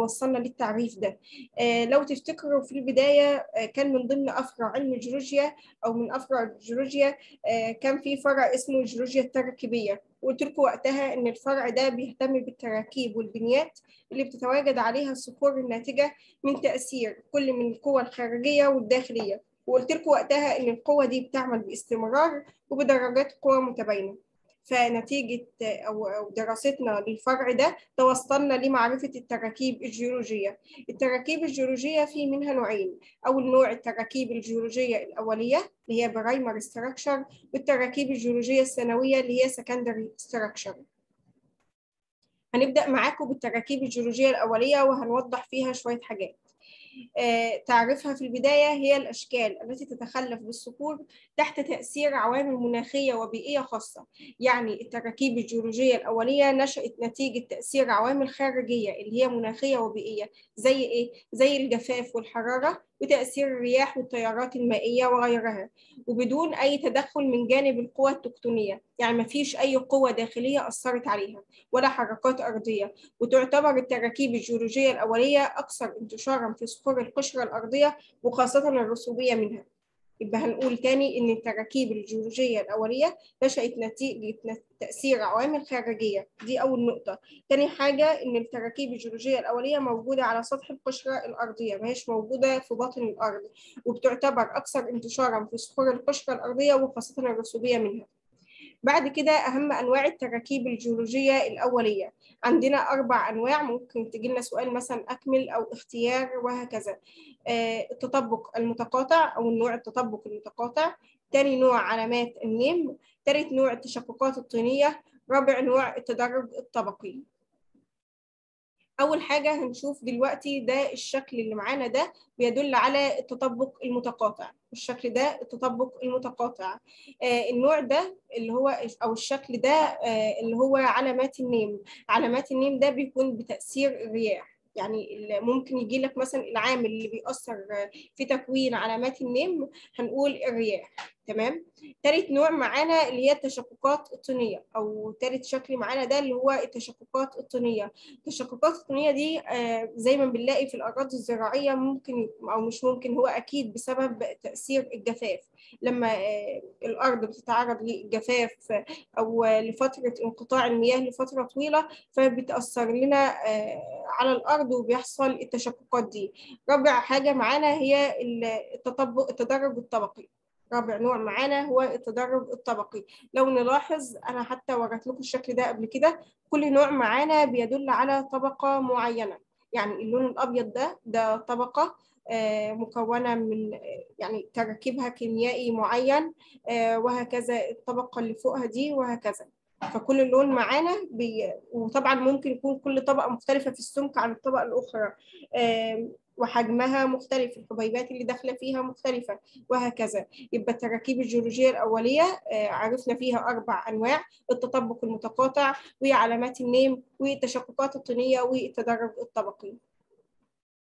توصلنا للتعريف ده آه لو تفتكروا في البداية آه كان من ضمن أفرع علم الجيولوجيا أو من أفرع الجيولوجيا آه كان في فرع اسمه الجيولوجيا التراكيبية وقلت لكم وقتها إن الفرع ده بيهتم بالتراكيب والبنيات اللي بتتواجد عليها الصخور الناتجة من تأثير كل من القوى الخارجية والداخلية وقلت لكم وقتها إن القوة دي بتعمل باستمرار وبدرجات قوى متباينة فنتيجة أو دراستنا للفرع ده توصلنا لمعرفة التراكيب الجيولوجية التراكيب الجيولوجية في منها نوعين أول نوع التراكيب الجيولوجية الأولية اللي هي برايمر ستراكشر والتراكيب الجيولوجية الثانوية اللي هي سكندري ستراكشر هنبدأ معاكم بالتراكيب الجيولوجية الأولية وهنوضح فيها شوية حاجات آه، تعرفها في البداية هي الأشكال التي تتخلف بالصخور تحت تأثير عوامل مناخية وبيئية خاصة يعني التراكيب الجيولوجية الأولية نشأت نتيجة تأثير عوامل خارجية اللي هي مناخية وبيئية زي إيه؟ زي الجفاف والحرارة وتأثير الرياح والتيارات المائية وغيرها وبدون أي تدخل من جانب القوى التكتونية يعني ما فيش أي قوة داخلية أثرت عليها ولا حركات أرضية وتعتبر التراكيب الجيولوجية الأولية أكثر انتشارا في صخور القشرة الأرضية وخاصة الرسوبية منها يبقى هنقول تاني إن التراكيب الجيولوجية الأولية نشأت نتيجة تأثير عوامل خارجية دي أول نقطة تاني حاجة إن التراكيب الجيولوجية الأولية موجودة على سطح القشرة الأرضية ماهيش موجودة في باطن الأرض وبتعتبر أكثر انتشارا في صخور القشرة الأرضية وخاصة الرسوبية منها بعد كده أهم أنواع التراكيب الجيولوجية الأولية عندنا أربع أنواع ممكن تجي لنا سؤال مثلا أكمل أو اختيار وهكذا آه التطبق المتقاطع أو النوع التطبق المتقاطع تاني نوع علامات النيم تالت نوع التشققات الطينية رابع نوع التدرج الطبقي أول حاجة هنشوف دلوقتي ده الشكل اللي معانا ده بيدل على التطبق المتقاطع الشكل ده التطبق المتقاطع آه النوع ده اللي هو أو الشكل ده آه اللي هو علامات النيم علامات النيم ده بيكون بتأثير الرياح يعني ممكن يجي لك مثلا العامل اللي بيأثر في تكوين علامات النيم هنقول الرياح تمام تالت نوع معانا اللي هي التشققات الطينية أو تالت شكل معانا ده اللي هو التشققات الطينية التشققات الطينية دي آه زي ما بنلاقي في الأراضي الزراعية ممكن أو مش ممكن هو أكيد بسبب تأثير الجفاف لما آه الأرض بتتعرض للجفاف أو لفترة انقطاع المياه لفترة طويلة فبتأثر لنا آه على الأرض وبيحصل التشققات دي رابع حاجة معانا هي التطبق التدرج الطبقي رابع نوع معانا هو التدرج الطبقي لو نلاحظ انا حتى وريت لكم الشكل ده قبل كده كل نوع معانا بيدل على طبقه معينه يعني اللون الابيض ده ده طبقه آه مكونه من يعني تركيبها كيميائي معين آه وهكذا الطبقه اللي فوقها دي وهكذا فكل لون معانا بي... وطبعا ممكن يكون كل طبقه مختلفه في السمك عن الطبقه الاخرى آه وحجمها مختلف الحبيبات اللي داخله فيها مختلفه وهكذا يبقى التراكيب الجيولوجيه الاوليه آه عرفنا فيها اربع انواع التطبق المتقاطع وعلامات النيم والتشققات الطينيه والتدرج الطبقي